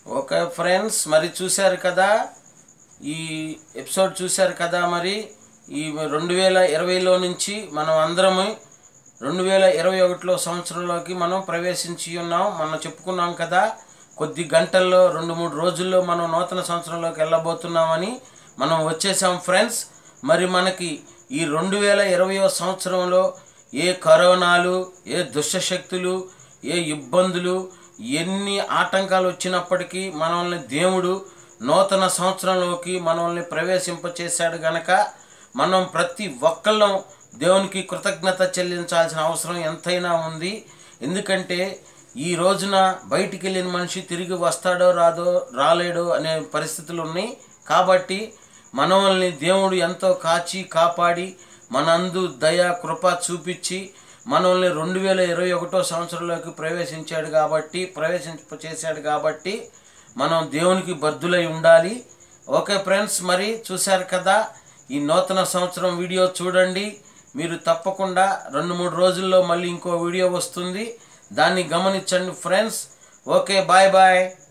okay friends మరి చూశారు కదా ఈ ఎపిసోడ్ చూశారు కదా మరి ఈ రెండు వేల ఇరవైలో నుంచి మనం అందరము రెండు వేల ఇరవై ఒకటిలో సంవత్సరంలోకి మనం ప్రవేశించి ఉన్నాం మనం చెప్పుకున్నాం కదా కొద్ది గంటల్లో రెండు మూడు రోజుల్లో మనం నూతన సంవత్సరంలోకి వెళ్ళబోతున్నామని మనం వచ్చేసాం ఫ్రెండ్స్ మరి మనకి ఈ రెండు వేల ఇరవయో సంవత్సరంలో ఏ కరోనాలు ఏ దుష్టశక్తులు ఏ ఇబ్బందులు ఎన్ని ఆటంకాలు వచ్చినప్పటికీ మనల్ని దేవుడు నూతన సంవత్సరంలోకి మనల్ని ప్రవేశింపచేశాడు గనక మనం ప్రతి ఒక్కళ్ళం దేవునికి కృతజ్ఞత చెల్లించాల్సిన అవసరం ఎంతైనా ఉంది ఎందుకంటే ఈ రోజున బయటికి వెళ్ళిన మనిషి తిరిగి వస్తాడో రాదో రాలేడో అనే పరిస్థితులు ఉన్నాయి కాబట్టి మనల్ని దేవుడు ఎంతో కాచి కాపాడి మనందు దయ కృప చూపించి మనల్ని రెండు వేల ఇరవై ఒకటో సంవత్సరంలోకి ప్రవేశించాడు కాబట్టి ప్రవేశింప చేశాడు కాబట్టి మనం దేవునికి బద్దులై ఉండాలి ఓకే ఫ్రెండ్స్ మరి చూశారు కదా ఈ నూతన సంవత్సరం వీడియో చూడండి మీరు తప్పకుండా రెండు మూడు రోజుల్లో మళ్ళీ ఇంకో వీడియో వస్తుంది దాన్ని గమనించండి ఫ్రెండ్స్ ఓకే బాయ్ బాయ్